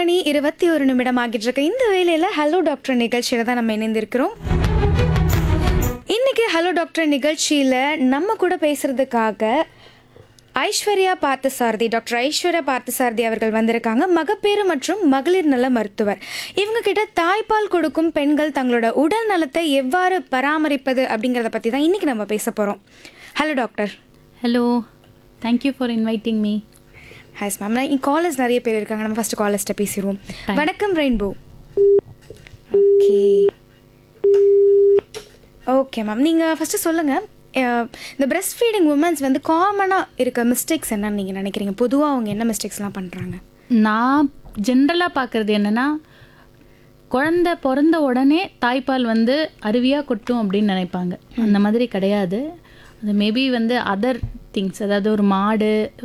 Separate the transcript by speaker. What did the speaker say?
Speaker 1: மணி இருபத்தி ஒரு நிமிடம் ஆகிட்டு இருக்கு இந்த வேலையில் ஹலோ டாக்டர் நிகழ்ச்சியில் தான் நம்ம இணைந்திருக்கிறோம் இன்னைக்கு ஹலோ டாக்டர் நிகழ்ச்சியில் நம்ம கூட பேசுறதுக்காக ஐஸ்வர்யா பார்த்தசாரதி டாக்டர் ஐஸ்வர்யா பார்த்தசாரதி அவர்கள் வந்திருக்காங்க மகப்பேறு மற்றும் மகளிர் நல மருத்துவர் இவங்க கிட்ட தாய்ப்பால் கொடுக்கும் பெண்கள் தங்களோட உடல் நலத்தை எவ்வாறு பராமரிப்பது அப்படிங்கிறத பற்றி தான் இன்னைக்கு நம்ம பேச போகிறோம் hello doctor
Speaker 2: hello thank you for inviting me
Speaker 1: ஹாய்ஸ் மேம் நான் காலர்ஸ் நிறைய பேர் இருக்காங்க நம்ம ஃபர்ஸ்ட் காலர்ஸ்ட்ட பேசிடுவோம் வணக்கம் ரெயின்போ ஓகே ஓகே மேம் நீங்கள் ஃபஸ்ட்டு சொல்லுங்கள் இந்த பிரஸ்ட் ஃபீடிங் உமன்ஸ் வந்து காமனாக இருக்க மிஸ்டேக்ஸ் என்னன்னு நீங்கள் நினைக்கிறீங்க பொதுவாக அவங்க என்ன மிஸ்டேக்ஸ்லாம் பண்ணுறாங்க
Speaker 2: நான் ஜென்ரலாக பார்க்குறது என்னென்னா குழந்தை பிறந்த உடனே தாய்ப்பால் வந்து அருவியாக கொட்டும் அப்படின்னு நினைப்பாங்க அந்த மாதிரி கிடையாது அது மேபி வந்து அதர் திங்ஸ் அதாவது ஒரு மாடு